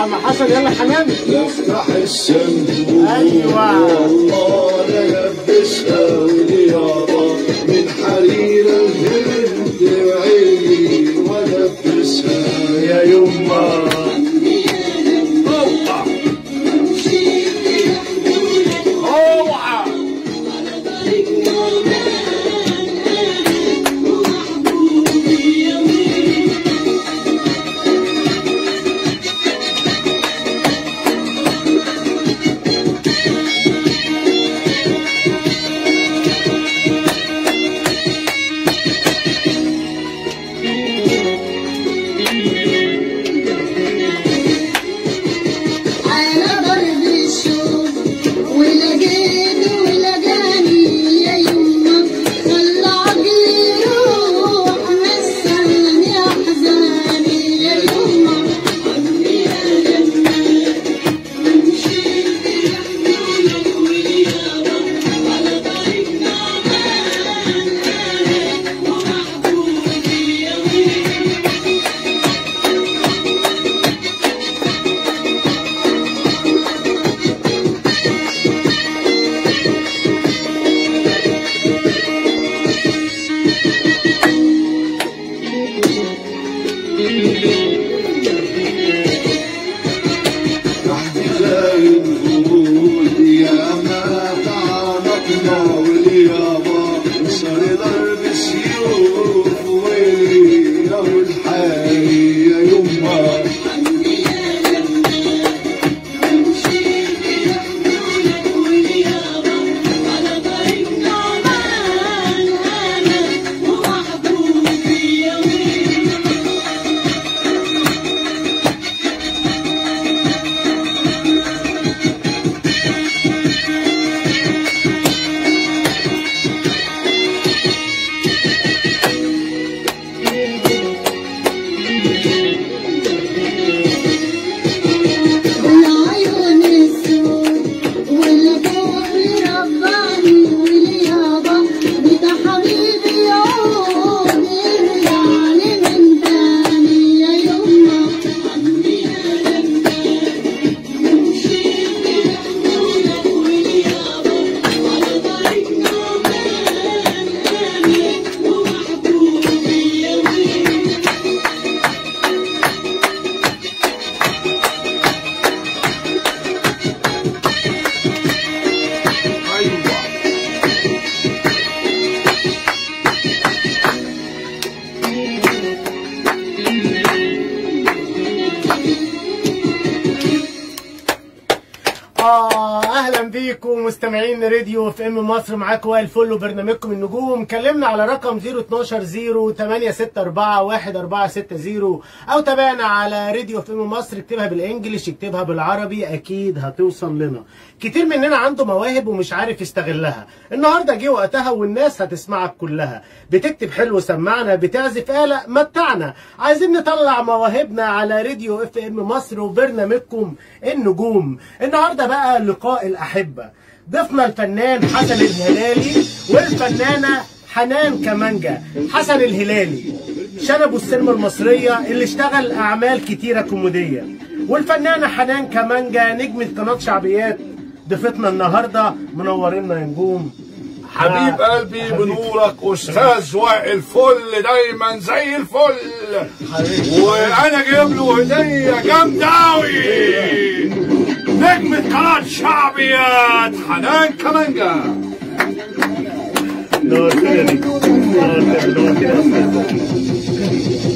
عم حسن يلا حنان يفتح الصندوق أيوة. والله يلبسها وليابا من حرير الهند عيني ولبسها يا يما اوعى على ضرب الشوق ولقيت ولقاني يا يما خلى عقلي يروح نسان يا حزاني يا يما عني يا جنة ومشيت يحملك وليابا على طريقنا أنا ومحبوبي يا ويلي تحت لاي الغول يا ما تعانقنا واليابا صار ضرب سيوف ويلي يا والحي يا يما عني يا جنة ومشيت يحملك وليابا على طريقنا أنا ومحبوبي يا ويلي والعيون السود والبول رباني واليابا بدا حبيبي يعود يرجعني من تاني يا يما عني يا جنة ومشيت يحملك واليابا على طريقنا أنا ومحبوبي يا ويلي ايوه اه اهلا بيكم مستمعين راديو اف ام مصر معاكم وائل فل وبرنامجكم النجوم كلمنا على رقم 012 0864 1460 او تابعنا على راديو اف ام مصر اكتبها بالانجلش اكتبها بالعربي اكيد هتوصل لنا كتير مننا عنده مواهب ومش عارف يستغلها النهارده جه وقتها والناس هتسمعك كلها بتكتب حلو سمعنا بتعزف آلة متعنا عايزين نطلع مواهبنا على راديو اف ام مصر وبرنامجكم النجوم النهارده بقى لقاء الاحبه ضيفنا الفنان حسن الهلالي والفنانه حنان كمانجا حسن الهلالي شنبوا السينما المصريه اللي اشتغل اعمال كتيره كوميديه والفنانه حنان كمانجا نجمه قناه شعبيات ضيفتنا النهارده منورينا يا نجوم حبيب آه، قلبي حبيب. بنورك استاذ وائل فل دايما زي الفل وانا جايب له هديه جامده قوي نجمة قناة شعبيات حنان كمانجا نورتنا يا نجم. نورتنا نورتنا يا أستاذ.